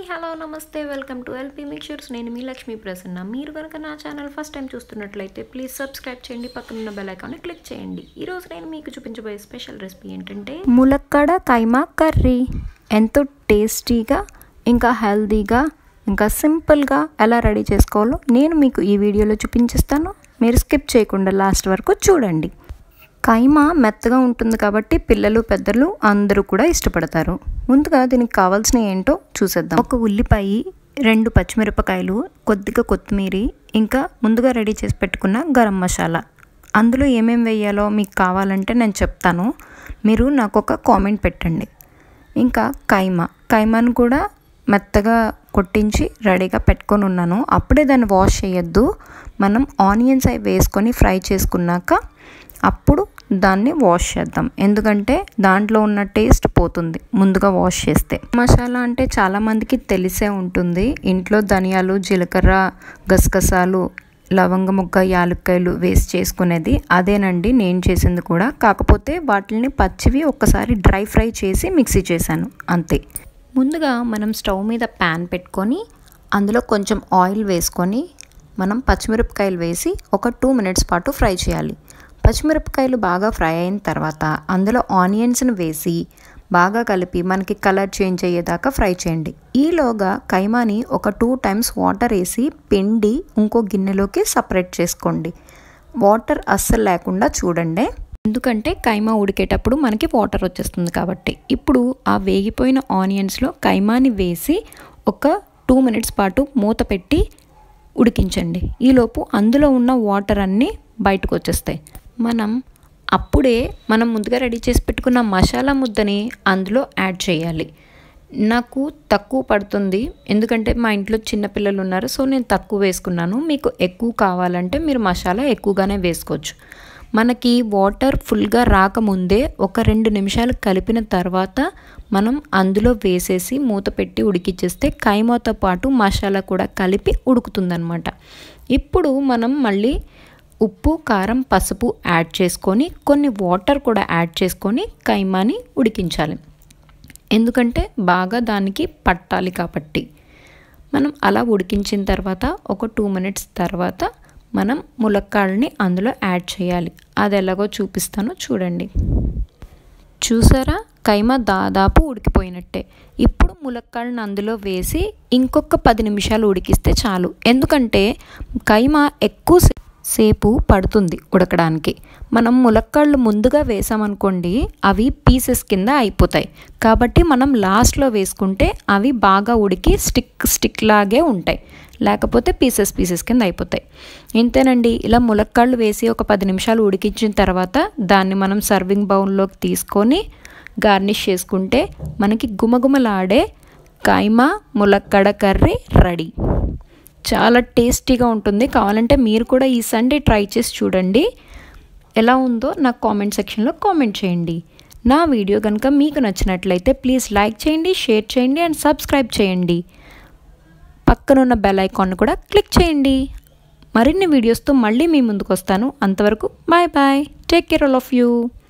hello నమస్తే welcome to LP mixtures నేను మీ లక్ష్మీ ప్రసన్న మీరు కనుక నా ఛానల్ ఫస్ట్ టైం చూస్తున్నట్లయితే ప్లీజ్ సబ్స్క్రైబ్ చేయండి పక్కనున్న బెల్ ఐకాన్ని క్లిక్ చేయండి ఈరోజు నేను మీకు చూపించబోయే స్పెషల్ రెసిపీ ఏంటంటే ములక్కడ కైమా కర్రీ ఎంతో టేస్టీగా ఇంకా హెల్తీగా ఇంకా సింపుల్గా ఎలా రెడీ చేసుకోవాలో నేను మీకు ఈ వీడియోలో చూపించిస్తాను మీరు స్కిప్ చేయకుండా లాస్ట్ వరకు చూడండి కైమా మెత్తగా ఉంటుంది కాబట్టి పిల్లలు పెద్దలు అందరూ కూడా ఇష్టపడతారు ముందుగా దీనికి కావాల్సిన ఏంటో చూసేద్దాం ఒక ఉల్లిపాయ రెండు పచ్చిమిరపకాయలు కొద్దిగా కొత్తిమీర ఇంకా ముందుగా రెడీ చేసి పెట్టుకున్న గరం మసాలా అందులో ఏమేమి వేయాలో మీకు కావాలంటే నేను చెప్తాను మీరు నాకు ఒక కామెంట్ పెట్టండి ఇంకా కైమా కైమాను కూడా మెత్తగా కొట్టించి రెడీగా పెట్టుకొని ఉన్నాను అప్పుడే దాన్ని వాష్ చేయొద్దు మనం ఆనియన్స్ అవి వేసుకొని ఫ్రై చేసుకున్నాక అప్పుడు దాన్ని వాష్ చేద్దాం ఎందుకంటే దాంట్లో ఉన్న టేస్ట్ పోతుంది ముందుగా వాష్ చేస్తే మసాలా అంటే చాలామందికి తెలిసే ఉంటుంది ఇంట్లో ధనియాలు జీలకర్ర గసగసాలు లవంగ ముగ్గ యాలక్కాయలు వేస్ట్ చేసుకునేది అదేనండి నేను చేసింది కూడా కాకపోతే వాటిని పచ్చివి ఒక్కసారి డ్రై ఫ్రై చేసి మిక్సీ చేశాను అంతే ముందుగా మనం స్టవ్ మీద ప్యాన్ పెట్టుకొని అందులో కొంచెం ఆయిల్ వేసుకొని మనం పచ్చిమిరపకాయలు వేసి ఒక టూ మినిట్స్ పాటు ఫ్రై చేయాలి పచ్చిమిరపకాయలు బాగా ఫ్రై అయిన తర్వాత అందులో ఆనియన్స్ని వేసి బాగా కలిపి మనకి కలర్ చేంజ్ అయ్యేదాకా ఫ్రై చేయండి ఈలోగా కైమాని ఒక టూ టైమ్స్ వాటర్ వేసి పిండి ఇంకో గిన్నెలోకి సపరేట్ చేసుకోండి వాటర్ అస్సలు లేకుండా చూడండి ఎందుకంటే కైమా ఉడికేటప్పుడు మనకి వాటర్ వచ్చేస్తుంది కాబట్టి ఇప్పుడు ఆ వేగిపోయిన ఆనియన్స్లో కైమాని వేసి ఒక టూ మినిట్స్ పాటు మూత పెట్టి ఉడికించండి ఈలోపు అందులో ఉన్న వాటర్ అన్నీ బయటకు వచ్చేస్తాయి మనం అప్పుడే మనం ముందుగా రెడీ చేసి పెట్టుకున్న మసాలా ముద్దని అందులో యాడ్ చేయాలి నాకు తక్కువ పడుతుంది ఎందుకంటే మా ఇంట్లో చిన్నపిల్లలు ఉన్నారు సో నేను తక్కువ వేసుకున్నాను మీకు ఎక్కువ కావాలంటే మీరు మసాలా ఎక్కువగానే వేసుకోవచ్చు మనకి వాటర్ ఫుల్గా రాకముందే ఒక రెండు నిమిషాలు కలిపిన తర్వాత మనం అందులో వేసేసి మూత పెట్టి ఉడికిచ్చేస్తే కైమాతో పాటు మసాలా కూడా కలిపి ఉడుకుతుందనమాట ఇప్పుడు మనం మళ్ళీ ఉప్పు కారం పసుపు యాడ్ చేసుకొని కొన్ని వాటర్ కూడా యాడ్ చేసుకొని కైమాని ఉడికించాలి ఎందుకంటే బాగా దానికి పట్టాలి కాబట్టి మనం అలా ఉడికించిన తర్వాత ఒక టూ మినిట్స్ తర్వాత మనం ములక్కాళ్ళని అందులో యాడ్ చేయాలి అది ఎలాగో చూపిస్తాను చూడండి చూసారా కైమా దాదాపు ఉడికిపోయినట్టే ఇప్పుడు ములక్కాళ్ళని అందులో వేసి ఇంకొక పది నిమిషాలు ఉడికిస్తే చాలు ఎందుకంటే కైమా ఎక్కువ సేపు పడుతుంది ఉడకడానికి మనం ములక్కాళ్ళు ముందుగా వేసామనుకోండి అవి పీసెస్ కింద అయిపోతాయి కాబట్టి మనం లాస్ట్లో వేసుకుంటే అవి బాగా ఉడికి స్టిక్ స్టిక్ లాగే ఉంటాయి లేకపోతే పీసెస్ పీసెస్ కింద అయిపోతాయి ఇంతేనండి ఇలా ములక్కాళ్ళు వేసి ఒక పది నిమిషాలు ఉడికించిన తర్వాత దాన్ని మనం సర్వింగ్ బౌల్లోకి తీసుకొని గార్నిష్ చేసుకుంటే మనకి గుమగుమలాడే కైమా ములక్కడ కర్రీ రెడీ చాలా టేస్టీగా ఉంటుంది కావాలంటే మీరు కూడా ఈ సండే ట్రై చేసి చూడండి ఎలా ఉందో నాకు కామెంట్ సెక్షన్లో కామెంట్ చేయండి నా వీడియో కనుక మీకు నచ్చినట్లయితే ప్లీజ్ లైక్ చేయండి షేర్ చేయండి అండ్ సబ్స్క్రైబ్ చేయండి పక్కనున్న బెల్ ఐకాన్ కూడా క్లిక్ చేయండి మరిన్ని వీడియోస్తో మళ్ళీ మీ ముందుకు వస్తాను అంతవరకు bye bye take care all of you